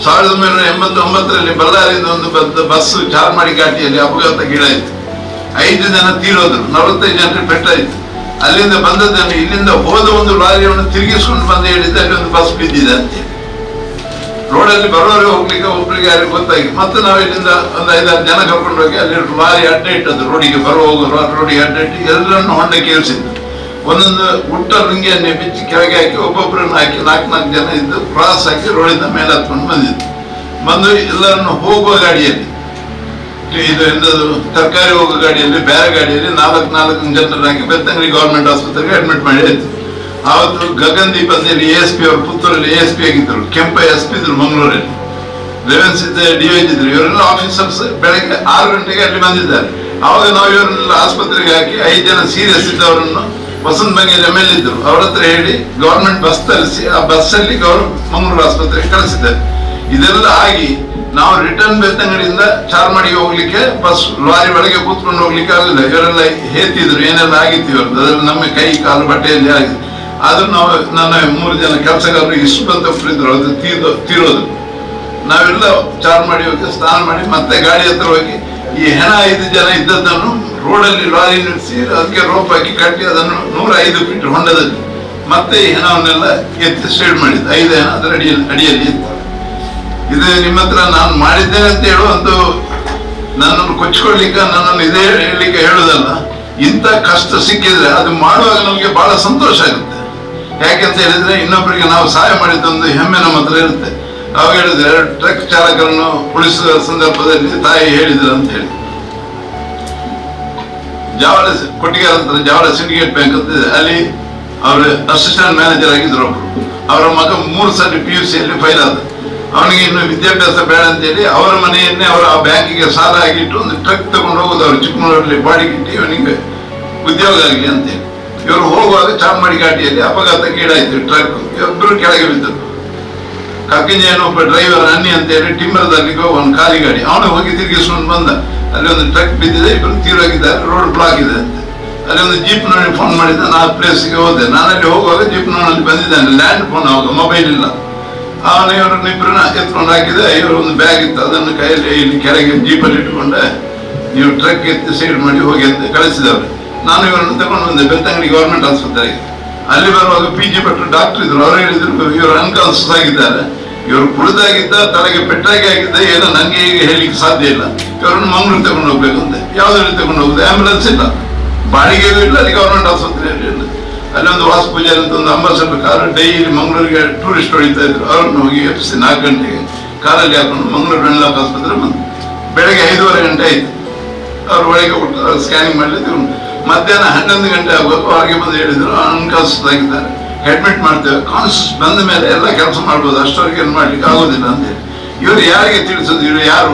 ಸಾವಿರದ ಒಂಬೈನೂರ ಎಂಬತ್ತೊಂಬತ್ತರಲ್ಲಿ ಬಳ್ಳಾರಿಯಿಂದ ಒಂದು ಬಸ್ ಬಸ್ ಚಾರ್ಮಾಡಿ ಘಾಟಿಯಲ್ಲಿ ಅಪಘಾತಗೀಡಾಯಿತು ಐದು ಜನ ತೀರೋದ್ರು ನಲವತ್ತೈದು ಜನರಿಗೆ ಪೆಟ್ಟಾಯಿತು ಅಲ್ಲಿಂದ ಬಂದದ್ದನ್ನು ಇಲ್ಲಿಂದ ಹೋದ ಒಂದು ಲಾರಿಯನ್ನು ತಿರುಗಿಸ್ಕೊಂಡು ಬಂದು ಹೇಳಿದ್ದೆ ಅಲ್ಲಿ ಒಂದು ಬಸ್ ಬಿದ್ದಿದೆ ಅಂತ ರೋಡಲ್ಲಿ ಬರೋರಿಗೆ ಹೋಗ್ಲಿಕ್ಕೆ ಒಬ್ರಿಗೆ ಯಾರಿಗೆ ಗೊತ್ತಾಗಿ ಮತ್ತೆ ನಾವು ಇಲ್ಲಿಂದ ಒಂದು ಐದಾರು ಜನ ಕರ್ಕೊಂಡು ಹೋಗಿ ಅಲ್ಲಿ ಲಾರಿ ಅಡ್ಡ ಇಟ್ಟದ್ದು ರೋಡಿಗೆ ಬರೋ ಹೋಗೋ ರೋಡಿಗೆ ಅಡ್ಡ ಇಟ್ಟು ಎಲ್ಲರನ್ನು ಹೊಂಡಕ್ಕೆ ಇಳಿಸಿದ್ದು ಒಂದೊಂದು ಉಟ್ಟ ಲುಂಗಿಯನ್ನೇ ಬಿಚ್ಚಿ ಕೆಳಗೆ ಹಾಕಿ ಒಬ್ಬೊಬ್ಬರನ್ನು ಹಾಕಿ ನಾಲ್ಕು ನಾಲ್ಕು ಜನ ಇದ್ದು ಕ್ರಾಸ್ ಹಾಕಿ ರೋಡಿಂದ ಮೇಲೆ ಹತ್ಕೊಂಡು ಬಂದಿದ್ದು ಬಂದು ಎಲ್ಲರನ್ನು ಹೋಗುವ ಗಾಡಿಯಲ್ಲಿ ಇದು ಎಂದದು ತರಕಾರಿ ಹೋಗೋ ಗಾಡಿಯಲ್ಲಿ ಬೇರೆ ಗಾಡಿಯಲ್ಲಿ ನಾಲ್ಕು ನಾಲ್ಕು ಜನರಾಗಿ ಬೆತ್ತಂಗಡಿ ಗೌರ್ಮೆಂಟ್ ಆಸ್ಪತ್ರೆಗೆ ಅಡ್ಮಿಟ್ ಮಾಡಿ ಆಯ್ತು ಆವತ್ತು ಗಗನ್ದೀಪ್ ಅಂತೇಳಿ ಎ ಎಸ್ ಪಿ ಅವರು ಪುತ್ತೂರಲ್ಲಿ ಎ ಎಸ್ ಪಿ ಆಗಿದ್ದರು ಕೆಂಪ ಎಸ್ ಪಿ ಇದ್ರು ಮಂಗಳೂರಲ್ಲಿ ರೆವೆನ್ಸ್ ಇದ್ದ ಡಿ ಇದ್ರು ಇವರೆಲ್ಲ ಆಫೀಸರ್ಸ್ ಬೆಳಗ್ಗೆ ಆರು ಗಂಟೆಗೆ ಅಲ್ಲಿ ಬಂದಿದ್ದಾರೆ ಆವಾಗ ನಾವು ಇವರನ್ನೆಲ್ಲ ಆಸ್ಪತ್ರೆಗೆ ಹಾಕಿ ಐದು ಜನ ಸೀರಿಯಸ್ ಇದ್ದವರನ್ನು ವಸಂತ ಬಂಗೇರಿ ಎಮ್ ಎಲ್ ಇದ್ರು ಅವ್ರ ಹತ್ರ ಹೇಳಿ ಗೌರ್ಮೆಂಟ್ ಬಸ್ ತರಿಸಿ ಆ ಬಸ್ ಅಲ್ಲಿ ಗೌರ್ ಮಂಗಳೂರು ಆಸ್ಪತ್ರೆಗೆ ಕಳಿಸಿದ್ದಾರೆ ಇದೆಲ್ಲ ಆಗಿ ನಾವು ರಿಟರ್ನ್ ಬೆತ್ತಂಗಡಿಯಿಂದ ಚಾರ್ಮಾಡಿಗೆ ಹೋಗ್ಲಿಕ್ಕೆ ಬಸ್ ಲಾರಿ ಒಳಗೆ ಕೂತ್ಕೊಂಡು ಹೋಗ್ಲಿಕ್ಕೆ ಆಗಲಿಲ್ಲ ಇವರೆಲ್ಲ ಹೇತಿದ್ರು ಏನೆಲ್ಲ ಆಗಿತ್ತು ಇವ್ರದ್ದು ಅದ್ರಲ್ಲಿ ನಮ್ಮ ಕೈ ಕಾಲು ಬಟ್ಟೆಯಲ್ಲಿ ಆಗಿದೆ ಆದ್ರೂ ನಾವು ನನ್ನ ಮೂರು ಜನ ಕೆಲಸಗಾರರು ಇಷ್ಟು ಬಂತೊಬ್ರು ಇದ್ರು ಅದು ತೀರ್ದು ತೀರೋದು ನಾವೆಲ್ಲ ಚಾರ್ ಮಾಡಿ ಹೋಗಿ ಸ್ನಾನ ಮಾಡಿ ಮತ್ತೆ ಗಾಡಿ ಹತ್ರ ಹೋಗಿ ಈ ಹೆಣ ಐದು ಜನ ಇದ್ದದ್ದನ್ನು ರೋಡಲ್ಲಿ ಲಾರಿ ನಿಲ್ಲಿಸಿ ಅದಕ್ಕೆ ರೋಪ್ ಹಾಕಿ ಕಟ್ಟಿ ಅದನ್ನು ನೂರ ಐದು ಫೀಟ್ ಹೊಂಡದಲ್ಲಿ ಮತ್ತೆ ಈ ಹೆಣವನ್ನೆಲ್ಲ ಎತ್ತಿ ಸ್ಟೇಡ್ ಮಾಡಿದ್ದು ಐದು ಹೆಣ ಅದರ ಅಡಿಯಲ್ಲಿ ಅಡಿಯಲ್ಲಿ ಇತ್ತು ಇದು ನಿಮ್ಮ ಹತ್ರ ನಾನು ಮಾಡಿದ್ದೇನೆ ಅಂತ ಹೇಳುವಂತ ನನ್ನನ್ನು ಕೊಚ್ಚಿಕೊಳ್ಳಿಕ್ಕೆ ನನ್ನನ್ನು ಇದೇ ಹೇಳಲಿಕ್ಕೆ ಹೇಳುದಲ್ಲ ಇಂಥ ಕಷ್ಟ ಸಿಕ್ಕಿದ್ರೆ ಅದು ಮಾಡುವಾಗ ನಮಗೆ ಬಹಳ ಸಂತೋಷ ಆಗುತ್ತೆ ಯಾಕೆಂತ ಹೇಳಿದ್ರೆ ಇನ್ನೊಬ್ಬರಿಗೆ ನಾವು ಸಹಾಯ ಮಾಡಿದ್ದೊಂದು ಹೆಮ್ಮೆ ನಮ್ಮ ಹತ್ರ ಇರುತ್ತೆ ಅವಾಗ ಹೇಳಿದ್ರೆ ಟ್ರಕ್ ಚಾಲಕರನ್ನು ಉಳಿಸುವ ಸಂದರ್ಭದಲ್ಲಿ ತಾಯಿ ಹೇಳಿದ್ರು ಅಂತ ಹೇಳಿ ಜಾವಳ ಕೊಟ್ಟಿಗೆ ಹತ್ರ ಜಾವಳ ಸಿಂಡಿಕೇಟ್ ಬ್ಯಾಂಕ್ ಅಂತ ಇದೆ ಅಲ್ಲಿ ಅವರು ಅಸಿಸ್ಟೆಂಟ್ ಮ್ಯಾನೇಜರ್ ಆಗಿದ್ರು ಒಬ್ರು ಅವರ ಮಗ ಮೂರು ಸರಿ ಪಿ ಯು ಸಿಯಲ್ಲಿ ಫೈಲ್ ಆದ ಅವನಿಗೆ ಇನ್ನು ವಿದ್ಯಾಭ್ಯಾಸ ಬೇಡ ಅಂತೇಳಿ ಅವರ ಮನೆಯನ್ನೇ ಅವರು ಆ ಬ್ಯಾಂಕಿಗೆ ಸಾಲ ಆಗಿಟ್ಟು ಒಂದು ಟ್ರಕ್ ತಗೊಂಡು ಹೋಗೋದು ಅವರು ಚಿಕ್ಕಮಗಳೂರಲ್ಲಿ ಬಾಡಿಗೆ ಇಟ್ಟು ಇವನಿಗೆ ಉದ್ಯೋಗ ಆಗಲಿ ಅಂತೇಳಿ ಇವರು ಹೋಗುವಾಗ ಚಾರ್ಮಾಡಿ ಘಾಟಿಯಲ್ಲಿ ಅಪಘಾತಕ್ಕೀಡಾಯ್ತು ಟ್ರಕ್ ಇಬ್ಬರು ಕೆಳಗೆ ಬಿದ್ದರು ಕಕ್ಕಿಂಜಯನ ಒಬ್ಬ ಡ್ರೈವರ್ ಅನ್ನಿ ಅಂತ ಹೇಳಿ ಟಿಂಬರ್ದಲ್ಲಿ ಒಂದು ಖಾಲಿ ಗಾಡಿ ಅವನು ಹೋಗಿ ತಿರುಗಿಸ್ಕೊಂಡು ಬಂದ ಅಲ್ಲಿ ಒಂದು ಟ್ರಕ್ ಬಿದ್ದಿದೆ ಇಬ್ಬರು ತೀರೋಗಿದ್ದಾರೆ ರೋಡ್ ಬ್ಲಾಕ್ ಇದೆ ಅಂತ ಅಲ್ಲಿ ಒಂದು ಜೀಪ್ ನೋಡಿ ಫೋನ್ ಮಾಡಿದ್ದ ನಾ ಪ್ಲೇಸ್ಗೆ ಹೋದೆ ನಾನು ಅಲ್ಲಿ ಹೋಗುವಾಗ ಜೀಪ್ ನೋಡಿ ಬಂದಿದ್ದಾನೆ ಲ್ಯಾಂಡ್ ಫೋನ್ ಅವಾಗ ಮೊಬೈಲ್ ಇಲ್ಲ ಅವನು ಇವರನ್ನ ಇಬ್ಬರನ್ನ ಎತ್ಕೊಂಡು ಹಾಕಿದೆ ಇವರು ಒಂದು ಬ್ಯಾಗ್ ಇತ್ತು ಅದನ್ನು ಕೈಯಲ್ಲಿ ಇಲ್ಲಿ ಕೆಳಗೆ ಜೀಪಲ್ಲಿ ಇಟ್ಟುಕೊಂಡೆ ನೀವು ಟ್ರಕ್ ಎತ್ತಿ ಸೈಡ್ ಮಾಡಿ ಹೋಗಿ ಅಂತ ಕಳಿಸಿದವರು ನಾನು ಇವರನ್ನು ತಗೊಂಡು ಬಂದೆ ಬೆತ್ತಂಗಡಿ ಗೌರ್ಮೆಂಟ್ ಆಸ್ಪತ್ರೆಗೆ ಅಲ್ಲಿ ಬರುವಾಗ ಪಿ ಜಿ ಭಟ್ರು ಡಾಕ್ಟರ್ ಇದ್ರು ಅವರು ಹೇಳಿದ್ರು ಇವರು ಅನ್ಕಾನ್ಸಿಯಸ್ ಆಗಿದ್ದಾರೆ ಇವರು ಕುಳಿದಾಗಿದ್ದ ತಲೆಗೆ ಪೆಟ್ಟಾಗಿ ಆಗಿದ್ದ ಏನೋ ನನಗೆ ಈಗ ಹೇಳಿಕ್ಕೆ ಸಾಧ್ಯ ಇಲ್ಲ ಇವರನ್ನು ಮಂಗಳೂರು ತಗೊಂಡು ಹೋಗ್ಬೇಕು ಅಂತೆ ಯಾವ್ದ್ರಲ್ಲಿ ತಗೊಂಡು ಹೋಗುದು ಆಂಬುಲೆನ್ಸ್ ಇಲ್ಲ ಬಾಡಿಗೆಗೂ ಇಲ್ಲ ಅಲ್ಲಿ ಗೌರ್ಮೆಂಟ್ ಆಸ್ಪತ್ರೆಯಲ್ಲಿ ಇಲ್ಲ ಅಲ್ಲಿ ಒಂದು ವಾಸು ಪೂಜಾರಿ ಅಂತ ಒಂದು ಅಂಬಾಸಡರ್ ಕಾರ್ ಡೈಲಿ ಮಂಗಳೂರಿಗೆ ಟೂರಿಸ್ಟ್ ಹೊಡಿತಾ ಇದ್ರು ಅವ್ರನ್ನ ಹೋಗಿ ಎಪ್ಸಿ ನಾಲ್ಕು ಗಂಟೆಗೆ ಕಾರಲ್ಲಿ ಹಾಕೊಂಡು ಮಂಗಳೂರು ಬೆಳ್ಳಾಕ್ ಆಸ್ಪತ್ರೆ ಬಂದು ಬೆಳಗ್ಗೆ ಐದೂವರೆ ಗಂಟೆ ಆಯ್ತು ಅವ್ರು ಒಳಗೆ ಕೊಟ್ಟು ಸ್ಕ್ಯಾನಿಂಗ್ ಮಾಡಲಿದ್ರು ಮಧ್ಯಾಹ್ನ ಹನ್ನೊಂದು ಗಂಟೆ ಆಗುವಾಗ ಹೊರಗೆ ಬಂದು ಹೇಳಿದ್ರು ಅನ್ಕಾನ್ಸಿಯಸ್ ಆಗಿದ್ದಾರೆ ಅಡ್ಮಿಟ್ ಮಾಡ್ತೇವೆ ಕಾನ್ಸಿಯಸ್ ಬಂದ ಮೇಲೆ ಎಲ್ಲ ಕೆಲಸ ಮಾಡ್ಬೋದು ಅಷ್ಟವರೆಗೆ ಏನು ಮಾಡ್ಲಿಕ್ಕೆ ಆಗೋದಿಲ್ಲ ಅಂತೇಳಿ ಇವರು ಯಾರಿಗೆ ತಿಳಿಸೋದು ಇವರು ಯಾರು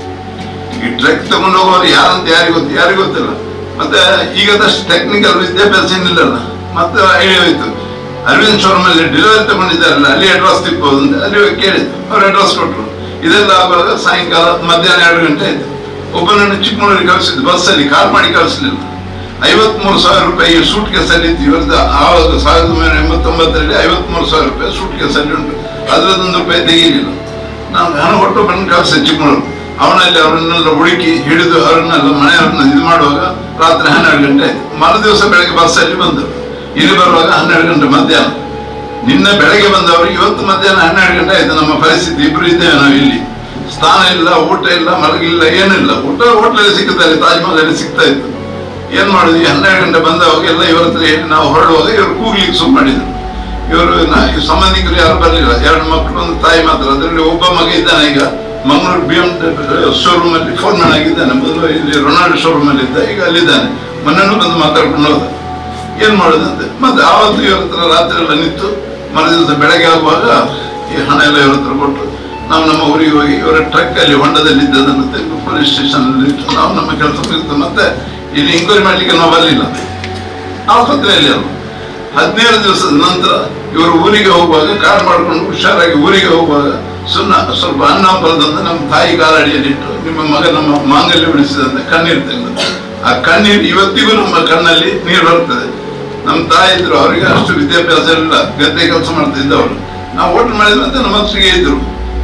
ಈ ಟ್ರಕ್ ತಗೊಂಡು ಹೋಗೋರು ಯಾರಂತ ಯಾರಿಗೆ ಗೊತ್ತು ಯಾರಿಗೂ ಗೊತ್ತಿಲ್ಲ ಮತ್ತೆ ಈಗದಷ್ಟು ಟೆಕ್ನಿಕಲ್ ವಿದ್ಯಾಭ್ಯಾಸ ಏನಿಲ್ಲಲ್ಲ ಮತ್ತೆ ಐಡಿಯಾ ಹೋಯ್ತು ಅರವಿಂದ್ ಶೋರೂಮ್ ಅಲ್ಲಿ ಡೆಲಿವರಿ ತಗೊಂಡಿದ್ದಾರಲ್ಲ ಅಲ್ಲಿ ಅಡ್ರೆಸ್ ತಿಕ್ಬೋದು ಅಂತ ಅಲ್ಲಿ ಹೋಗಿ ಕೇಳಿದ್ದು ಅವ್ರು ಅಡ್ರೆಸ್ ಕೊಟ್ಟರು ಇದೆಲ್ಲ ಆಗುವಾಗ ಸಾಯಂಕಾಲ ಮಧ್ಯಾಹ್ನ ಎರಡು ಗಂಟೆ ಆಯ್ತು ಒಬ್ಬನನ್ನು ಚಿಕ್ಕಮಗಳೂರಿಗೆ ಕಳಿಸಿದ್ದು ಬಸ್ಸಲ್ಲಿ ಕಾಲ್ ಮಾಡಿ ಕಳಿಸ್ಲಿಲ್ಲ ಐವತ್ಮೂರು ಸಾವಿರ ರೂಪಾಯಿ ಸೂಟ್ ಕೇಸಲ್ಲಿ ಇತ್ತು ಇವರದ್ದು ಆವಾಗ ಸಾವಿರದ ಒಂಬೈನೂರ ಎಂಬತ್ತೊಂಬತ್ತರಲ್ಲಿ ಐವತ್ಮೂರು ಸಾವಿರ ರೂಪಾಯಿ ಸೂಟ್ ಕೇಸಲ್ಲಿ ಉಂಟು ಅದರದೊಂದು ರೂಪಾಯಿ ತೆಗೀಲಿಲ್ಲ ನಾನು ಹಣ ಕೊಟ್ಟು ಬಂದು ಕಳಿಸಿ ಚಿಕ್ಕಮಗಳೂರು ಅವನಲ್ಲಿ ಅವರನ್ನೆಲ್ಲ ಹುಡುಕಿ ಹಿಡಿದು ಅವರನ್ನೆಲ್ಲ ಮನೆಯವ್ರನ್ನ ಇದು ಮಾಡುವಾಗ ರಾತ್ರಿ ಹನ್ನೆರಡು ಗಂಟೆ ಆಯ್ತು ಮರು ದಿವಸ ಬೆಳಗ್ಗೆ ಬಸ್ಸಲ್ಲಿ ಬಂದರು ಇಲ್ಲಿ ಬರುವಾಗ ಹನ್ನೆರಡು ಗಂಟೆ ಮಧ್ಯಾಹ್ನ ನಿನ್ನೆ ಬೆಳಗ್ಗೆ ಬಂದವರು ಇವತ್ತು ಮಧ್ಯಾಹ್ನ ಹನ್ನೆರಡು ಗಂಟೆ ಆಯ್ತು ನಮ್ಮ ಪರಿಸ್ಥಿತಿ ಇಬ್ರು ಇದ್ದೇವೆ ನಾವು ಇಲ್ಲಿ ಸ್ನಾನ ಇಲ್ಲ ಊಟ ಇಲ್ಲ ಮಲಗಿಲ್ಲ ಏನಿಲ್ಲ ಊಟ ಹೋಟ್ಲಲ್ಲಿ ಸಿಗುತ್ತಾರೆ ತಾಜ್ ಮಹಲಲ್ಲಿ ಸಿಗ್ತಾ ಇತ್ತು ಏನ್ ಮಾಡುದು ಈ ಹನ್ನೆರಡು ಗಂಟೆ ಬಂದವಾಗ ಎಲ್ಲ ಇವರ ಹತ್ರ ಹೇಳಿ ನಾವು ಹೊರಡುವಾಗ ಇವರು ಕೂಗ್ಲಿಕ್ಕೆ ಶುರು ಮಾಡಿದ್ರು ಇವರು ಈ ಸಂಬಂಧಿಕರು ಯಾರು ಬರಲಿಲ್ಲ ಎರಡು ಮಕ್ಕಳು ಒಂದು ತಾಯಿ ಮಾತ್ರ ಅದರಲ್ಲಿ ಒಬ್ಬ ಮಗ ಇದ್ದಾನೆ ಈಗ ಮಂಗಳೂರು ಬಿ ಎಂ ಶೋರೂಮ್ ಅಲ್ಲಿ ಫೋನ್ ಮ್ಯಾನ್ ಆಗಿದ್ದಾನೆ ಮೊದಲು ಇಲ್ಲಿ ರೊನಾಲ್ಡ್ ಶೋರೂಮ್ ಅಲ್ಲಿ ಇದ್ದ ಈಗ ಅಲ್ಲಿದ್ದಾನೆ ಮೊನ್ನೆನೂ ಬಂದು ಮಾತಾಡ್ಕೊಂಡು ಹೋದ ಏನ್ ಮಾಡುದಂತೆ ಮತ್ತೆ ಆವತ್ತು ಇವ್ರ ಹತ್ರ ರಾತ್ರಿ ಎಲ್ಲ ನಿಂತು ಮರು ದಿವಸ ಬೆಳಗ್ಗೆ ಆಗುವಾಗ ಈ ಹಣ ಎಲ್ಲ ಇವ್ರ ಹತ್ರ ಕೊಟ್ಟು ನಾವು ನಮ್ಮ ಊರಿಗೆ ಹೋಗಿ ಇವರ ಟ್ರಕ್ ಅಲ್ಲಿ ಹೊಂಡದಲ್ಲಿ ಇದ್ದದನ್ನು ತೆಗೆದು ಪೊಲೀಸ್ ಸ್ಟೇಷನ್ ಅಲ್ಲಿ ಇಟ್ಟು ನಾವು ನಮ್ಮ ಕೆಲಸ ಮುಗಿತು ಮತ್ತೆ ಇಲ್ಲಿ ಎಂಕ್ವೈರಿ ಮಾಡ್ಲಿಕ್ಕೆ ನಾವು ಬರಲಿಲ್ಲ ಆಸ್ಪತ್ರೆಯಲ್ಲಿ ಅಲ್ಲ ಹದಿನೇಳು ದಿವಸದ ನಂತರ ಇವರು ಊರಿಗೆ ಹೋಗುವಾಗ ಕಾರ್ ಮಾಡ್ಕೊಂಡು ಹುಷಾರಾಗಿ ಊರಿಗೆ ಹೋಗುವಾಗ ಸುನ್ನ ಸ್ವಲ್ಪ ಅನ್ನ ಬರೆದಂತ ನಮ್ಮ ತಾಯಿ ಕಾಲಡಿಯಲ್ಲಿ ಇಟ್ಟು ನಿಮ್ಮ ಮಗ ನಮ್ಮ ಮಾಂಗಲ್ಯ ಉಳಿಸಿದಂತೆ ಕಣ್ಣೀರು ತೆಗೆದು ಆ ಕಣ್ಣೀರು ಇವತ್ತಿಗೂ ನಮ್ಮ ಕಣ್ಣಲ್ಲಿ ನೀರು ಬರ್ತದೆ ನಮ್ಮ ತಾಯಿ ಇದ್ರು ಅವರಿಗೆ ಅಷ್ಟು ವಿದ್ಯಾಭ್ಯಾಸ ಇಲ್ಲ ಗದ್ದೆ ಕೆಲಸ ಮಾಡ್ತಿದ್ದವರು ನಾವು ಓಟ್ ಮಾಡಿದ್ರಂತೆ ನಮ್ಮ ಹತ್ರಿಗೆ ಇದ್ರು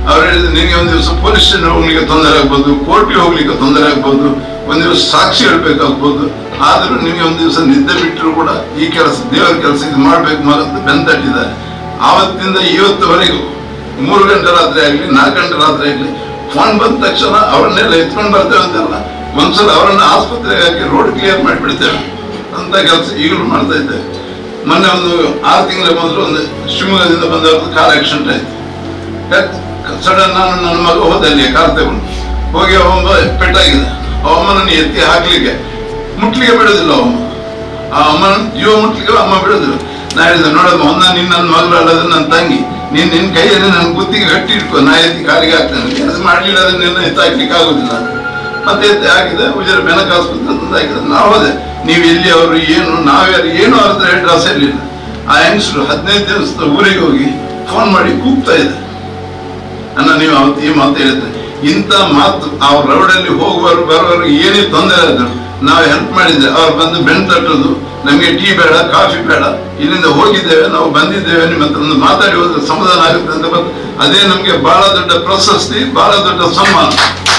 ಅವ್ರು ಹೇಳಿದ್ರು ನಿನಗೆ ಒಂದು ದಿವಸ ಪೊಲೀಸ್ ಸ್ಟೇಷನ್ ಹೋಗ್ಲಿಕ್ಕೆ ತೊಂದರೆ ಆಗ್ಬೋದು ಕೋರ್ಟ್ಗೆ ಹೋಗ್ಲಿಕ್ಕೆ ತೊಂದರೆ ಆಗ್ಬೋದು ಒಂದು ದಿವಸ ಸಾಕ್ಷಿ ಹೇಳ್ಬೇಕಾಗ್ಬೋದು ಆದ್ರೂ ನಿಮಗೆ ಒಂದು ದಿವಸ ನಿದ್ದೆ ಬಿಟ್ಟರು ಕೂಡ ಈ ಕೆಲಸ ದೇವರ ಕೆಲಸ ಇದು ಮಾಡ್ಬೇಕು ಮಗಂತ ಬೆಂತಟ್ಟಿದ್ದಾರೆ ಆವತ್ತಿಂದ ಇವತ್ತುವರೆಗೂ ಮೂರು ಗಂಟೆ ರಾತ್ರಿ ಆಗ್ಲಿ ನಾಲ್ಕು ಗಂಟೆ ರಾತ್ರಿ ಆಗ್ಲಿ ಫೋನ್ ಬಂದ ತಕ್ಷಣ ಅವ್ರನ್ನೆಲ್ಲ ಎತ್ಕೊಂಡು ಬರ್ತೇವೆ ಅಂತೆಲ್ಲ ಒಂದ್ಸಲ ಅವರನ್ನ ಆಸ್ಪತ್ರೆಗೆ ಹಾಕಿ ರೋಡ್ ಕ್ಲಿಯರ್ ಮಾಡಿಬಿಡ್ತೇವೆ ಅಂತ ಕೆಲಸ ಈಗಲೂ ಮಾಡ್ತಾ ಇದ್ದೇವೆ ಮೊನ್ನೆ ಒಂದು ಆರು ತಿಂಗಳ ಮೊದಲು ಒಂದು ಶಿವಮೊಗ್ಗದಿಂದ ಬಂದವ್ರದ್ದು ಕಾರ್ ಆಕ್ಸಿಡೆಂಟ್ ಆಯ್ತು ಸಡನ್ ನಾನು ನನ್ನ ಮಗ ಹೋದೆ ಅಲ್ಲಿ ಕಾರ್ ತಗೊಂಡು ಹೋಗಿ ಅವಮ್ಮ ಪೆಟ್ಟಾಗಿದೆ ಆ ಅಮ್ಮನನ್ನು ಎತ್ತಿ ಹಾಕ್ಲಿಕ್ಕೆ ಮುಟ್ಲಿಕ್ಕೆ ಬಿಡೋದಿಲ್ಲ ಅಮ್ಮ ಆ ಅಮ್ಮನ ಜೀವ ಮುಟ್ಲಿಕ್ಕೆ ಅಮ್ಮ ಬಿಡೋದಿಲ್ಲ ನಾ ಹೇಳಿದೆ ನೋಡಮ್ಮ ಒಂದ ನಿನ್ನ ನನ್ನ ಮಗಳು ಅಲ್ಲದ ನನ್ನ ತಂಗಿ ನೀನ್ ನಿನ್ ಕೈಯಲ್ಲಿ ನನ್ನ ಗುತ್ತಿಗೆ ಗಟ್ಟಿ ಇಟ್ಕೊ ನಾ ಎತ್ತಿ ಕಾಲಿಗೆ ಹಾಕ್ತೇನೆ ಕೆಲಸ ಮಾಡ್ಲಿಲ್ಲ ಅದನ್ನ ನಿನ್ನ ಎತ್ತಿ ಹಾಕ್ಲಿಕ್ಕೆ ಆಗುದಿಲ್ಲ ಮತ್ತೆ ಎತ್ತಿ ಹಾಕಿದೆ ಉಜರ ಬೆನಕ ಆಸ್ಪತ್ರೆ ತಂದು ಹಾಕಿದೆ ನಾವು ಹೋದೆ ನೀವು ಎಲ್ಲಿ ಅವರು ಏನು ನಾವ್ಯಾರು ಏನು ಅವ್ರ ಹತ್ರ ಅಡ್ರೆಸ್ ಇರಲಿಲ್ಲ ಆ ಹೆಂಗಸರು ಹದಿನೈದು ದಿವಸದ ಊರಿಗೆ ಹೋಗಿ ಫೋನ್ ಮಾಡಿ ಕೂಗ್ತಾ ಇದೆ ಅನ್ನ ನೀವು ಅವತ್ತು ಈ ಮಾತು ಹೇಳಿದ್ರೆ ಇಂಥ ಮಾತು ಅವ್ರ ರೋಡಲ್ಲಿ ಹೋಗುವವರು ಬರುವವರು ಏನೇ ತೊಂದರೆ ಆದ್ರು ನಾವು ಹೆಲ್ಪ್ ಮಾಡಿದ್ದೆ ಅವ್ರು ಬಂದು ಬೆಣ್ ತಟ್ಟೋದು ನಮಗೆ ಟೀ ಬೇಡ ಕಾಫಿ ಬೇಡ ಇಲ್ಲಿಂದ ಹೋಗಿದ್ದೇವೆ ನಾವು ಬಂದಿದ್ದೇವೆ ನಿಮ್ಮ ಹತ್ರ ಒಂದು ಮಾತಾಡಿ ಹೋದ್ರೆ ಸಮಾಧಾನ ಆಗುತ್ತೆ ಅಂತ ಬಂದು ಅದೇ ನಮಗೆ ಬಹಳ ದೊಡ್ಡ ಪ್ರಶಸ್ತಿ ಬಹಳ ದೊಡ್ಡ ಸನ್ಮಾನ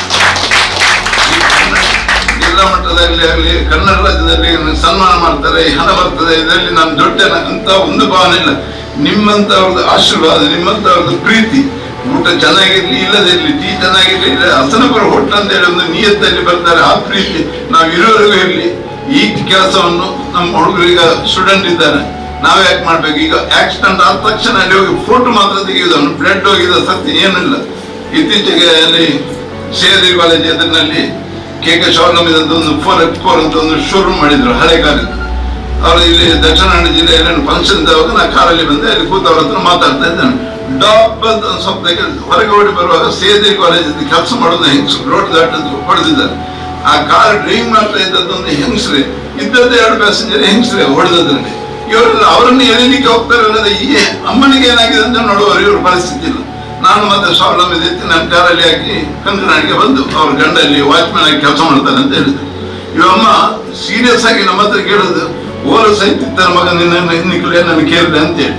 ಜಿಲ್ಲಾ ಮಟ್ಟದಲ್ಲಿ ಆಗಲಿ ಕನ್ನಡ ರಾಜ್ಯದಲ್ಲಿ ಸನ್ಮಾನ ಮಾಡ್ತಾರೆ ಹಣ ಬರ್ತದೆ ಇದರಲ್ಲಿ ನಾನು ದೊಡ್ಡ ಅಂತ ಒಂದು ಭಾವನೆ ಇಲ್ಲ ನಿಮ್ಮಂತವ್ರದ್ದು ಆಶೀರ್ವಾದ ನಿಮ್ಮಂತವ್ರದ್ದು ಪ್ರೀತಿ ಊಟ ಚೆನ್ನಾಗಿರ್ಲಿ ಇಲ್ಲದೆ ಇರ್ಲಿ ಟೀ ಚೆನ್ನಾಗಿರ್ಲಿ ಇಲ್ಲ ಹಸನಪುರ ಹೋಟ್ಲ್ ಅಂತ ಹೇಳಿ ಒಂದು ನಿಯತ್ತಲ್ಲಿ ಬರ್ತಾರೆ ಆ ಪ್ರೀತಿ ನಾವು ಇರೋವರೆಗೂ ಇರಲಿ ಈ ಕೆಲಸವನ್ನು ನಮ್ಮ ಹುಡುಗರೀಗ ಸ್ಟೂಡೆಂಟ್ ಇದ್ದಾರೆ ನಾವ್ ಯಾಕೆ ಮಾಡ್ಬೇಕು ಈಗ ಆಕ್ಸಿಡೆಂಟ್ ಆದ ತಕ್ಷಣ ಅಲ್ಲಿ ಹೋಗಿ ಫೋಟೋ ಮಾತ್ರ ತೆಗೆಯುವುದು ಬ್ಲಡ್ ಹೋಗಿದ ಸತ್ಯ ಏನಿಲ್ಲ ಇತ್ತೀಚೆಗೆ ಅಲ್ಲಿ ಸೇರಿ ಕಾಲೇಜ್ ಎದುರಿನಲ್ಲಿ ಕೆ ಕೆ ಶಾಲಮ್ ಒಂದು ಫೋರ್ ಎಫ್ ಫೋರ್ ಅಂತ ಒಂದು ಶೋರೂಮ್ ಮಾಡಿದ್ರು ಹಳೆ ಕಾಲದ ಅವರು ಇಲ್ಲಿ ದಕ್ಷಿಣ ಕನ್ನಡ ಜಿಲ್ಲೆಯಲ್ಲಿ ಫಂಕ್ಷನ್ ಇದ್ದಾಗ ನಾ ಕಾರಲ್ಲಿ ಬಂದೆ ಅಲ್ಲಿ ಕೂತವ್ರ ಹತ್ರ ಮಾತಾಡ್ತಾ ಇದ್ದೇನೆ ಡಾಪ್ ಅಂತ ಒಂದು ಸ್ವಲ್ಪ ತೆಗೆದು ಹೊರಗೆ ಓಡಿ ಬರುವಾಗ ಸೇದಿ ಕಾಲೇಜ್ ಕೆಲಸ ಮಾಡೋದು ಹೆಂಗ್ಸ್ ರೋಡ್ ದಾಟಿದ್ರು ಹೊಡೆದಿದ್ದಾರೆ ಆ ಕಾರ್ ಡ್ರೈವ್ ಮಾಡ್ತಾ ಇದ್ದದ್ದು ಒಂದು ಹೆಂಗಸ್ರೆ ಇದ್ದದ್ದೇ ಎರಡು ಪ್ಯಾಸೆಂಜರ್ ಹೆಂಗಸ್ರೆ ಹೊಡೆದದ್ರಲ್ಲಿ ಇವರೆಲ್ಲ ಅವರನ್ನು ಎಳಿಲಿಕ್ಕೆ ಹೋಗ್ತಾರೆ ಅಲ್ಲದೆ ಈ ಅಮ್ಮನಿಗೆ ಏನಾಗಿದೆ ಅಂತ ನೋಡುವವರು ಇವ್ರ ಪರಿಸ್ಥಿತಿ ಇಲ್ಲ ನಾನು ಮತ್ತೆ ಸ್ವಾವಲಂಬಿ ಎತ್ತಿ ನನ್ನ ಕಾರಲ್ಲಿ ಹಾಕಿ ಕಂಕನಾಡಿಗೆ ಬಂದು ಅವ್ರ ಗಂಡಲ್ಲಿ ವಾಚ್ಮ್ಯಾನ್ ಆಗಿ ಕೆಲಸ ಮಾಡ್ತಾರೆ ಅಂತ ಹೇಳಿದ್ರು ಇವಮ್ಮ ಸೀರಿಯಸ್ ಆಗಿ ನಮ್ಮ ಹತ್ರ ಕೇಳುದು ಓಲು ಸಹಿತ ಮಗ ನಿನ್ನ ನಿಕ್ಕಲೇ ನಾನು ಕೇಳಿದೆ ಅಂತೇಳಿ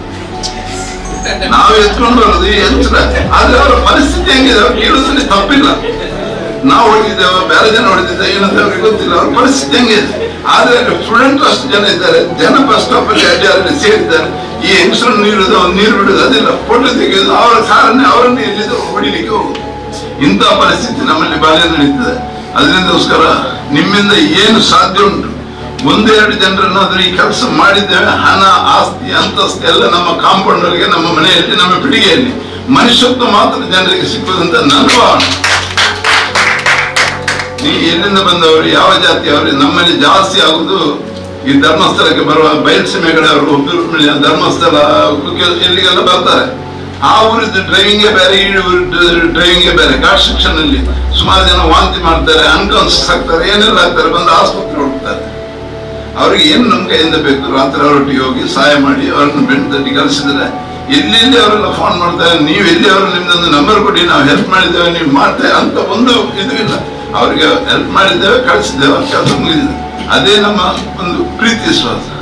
ನಾವು ಎತ್ಕೊಂಡು ಬರೋದು ಈ ಯಂತ್ರ ಆದ್ರೆ ಅವರ ಪರಿಸ್ಥಿತಿ ಹೆಂಗಿದೆ ಅವ್ರು ಕೇಳೋದ್ರಲ್ಲಿ ತಪ್ಪಿಲ್ಲ ನಾವು ಹೊಡೆದಿದ್ದೇವೆ ಬೇರೆ ಜನ ಹೊಡೆದಿದ್ದೇವೆ ಏನಂತ ಅವ್ರಿಗೆ ಗೊತ್ತಿಲ್ಲ ಅವ್ರ ಪರಿಸ್ಥಿತಿ ಹೆಂಗಿದೆ ಆದ್ರೆ ಸ್ಟೂಡೆಂಟ್ ಅಷ್ಟು ಜನ ಇದ್ದಾರೆ ಜನ ಬಸ್ ಸ್ಟಾಪ್ ಅಲ್ಲಿ ಅಡ್ಡಾರಲ್ಲಿ ಸೇರಿದ್ದಾರೆ ಈ ಹೆಂಗಸರು ನೀಡುದು ಅವ್ರು ನೀರು ಬಿಡುದು ಅದಿಲ್ಲ ಫೋಟೋ ತೆಗೆಯೋದು ಅವರ ಕಾರನ್ನೇ ಅವರನ್ನು ಎಲ್ಲಿದ್ದು ಹೊಡಿಲಿಕ್ಕೆ ಹೋಗುದು ಇಂಥ ಪರಿಸ್ಥಿತಿ ನಮ್ಮಲ್ಲಿ ಬಾಲ್ಯ ನಡೀತದೆ ಅದರಿಂದೋಸ್ಕರ ನಿಮ್ಮಿಂದ ಏನು ಸಾಧ್ಯ ಉಂಟು ಒಂದೆರಡು ಜನರನ್ನಾದ್ರೂ ಈ ಕೆಲಸ ಮಾಡಿದ್ದೇವೆ ಹಣ ಆಸ್ತಿ ಅಂತಸ್ತಿ ಎಲ್ಲ ನಮ್ಮ ಕಾಂಪೌಂಡ್ ಒಳಗೆ ನಮ್ಮ ಮನೆಯಲ್ಲಿ ನಮ್ಮ ಪಿಡಿಗೆಯಲ್ಲಿ ಮನುಷ್ಯತ್ವ ಮಾತ್ರ ಜನರಿಗೆ ಸಿಕ್ಕುದಂತ ನನ್ನ ಭಾವನೆ ನೀ ಎಲ್ಲಿಂದ ಬಂದವರು ಯಾವ ಜಾತಿಯವರು ನಮ್ಮಲ್ಲಿ ಜಾಸ್ತಿ ಆಗುದು ಈ ಧರ್ಮಸ್ಥಳಕ್ಕೆ ಬರುವ ಬಯಲ್ಸೀಮೆಗಳವರು ಒಬ್ಬರು ಧರ್ಮಸ್ಥಳ ಕುಕ್ಕೆ- ಎಲ್ಲಿಗೆಲ್ಲ ಬರ್ತಾರೆ ಆ ಊರಿದ್ದು ಡ್ರೈವಿಂಗೇ ಬೇರೆ ಈ ಊರಿದ್ದು ಡ್ರೈವಿಂಗೇ ಬೇರೆ ಘಾಟ್ ಸೆಕ್ಷನ್ ಅಲ್ಲಿ ಸುಮಾರು ಜನ ವಾಂತಿ ಮಾಡ್ತಾರೆ ಅನ್ಕಾನ್ಸಿಯಸ್ ಆಗ್ತಾರೆ ಏನೆಲ್ಲ ಆಗ್ತಾರೆ ಬಂದು ಆಸ್ಪತ್ರೆ ಹೋಗ್ತಾರೆ ಅವ್ರಿಗೆ ಏನು ನಮ್ಮ ಕೈಯಿಂದ ಬೇಕು ರಾತ್ರಿ ಅವರೊಟ್ಟಿಗೆ ಹೋಗಿ ಸಹಾಯ ಮಾಡಿ ಅವ್ರನ್ನ ಬೆನ್ನು ತಟ್ಟಿ ಕಲಿಸಿದ್ರೆ ಎಲ್ಲೆಲ್ಲಿ ಅವರೆಲ್ಲ ಫೋನ್ ಮಾಡ್ತಾರೆ ನೀವು ಎಲ್ಲಿ ಅವರು ನಿಮ್ದೊಂದು ನಂಬರ್ ಕೊಡಿ ನಾವು ಹೆಲ್ಪ್ ಮಾಡಿದ್ದೇವೆ ನೀವು ಮಾಡ್ತೇವೆ ಅಂತ ಒಂದು ಇದು ಇಲ್ಲ ಅವರಿಗೆ ಹೆಲ್ಪ್ ಮಾಡಿದ್ದೇವೆ ಕಳಿಸಿದ್ದೇವೆ ಕೆಲಸ ಮುಗಿದಿದೆ ಅದೇ ನಮ್ಮ ಒಂದು ಪ್ರೀತಿ ವಿಶ್ವಾಸ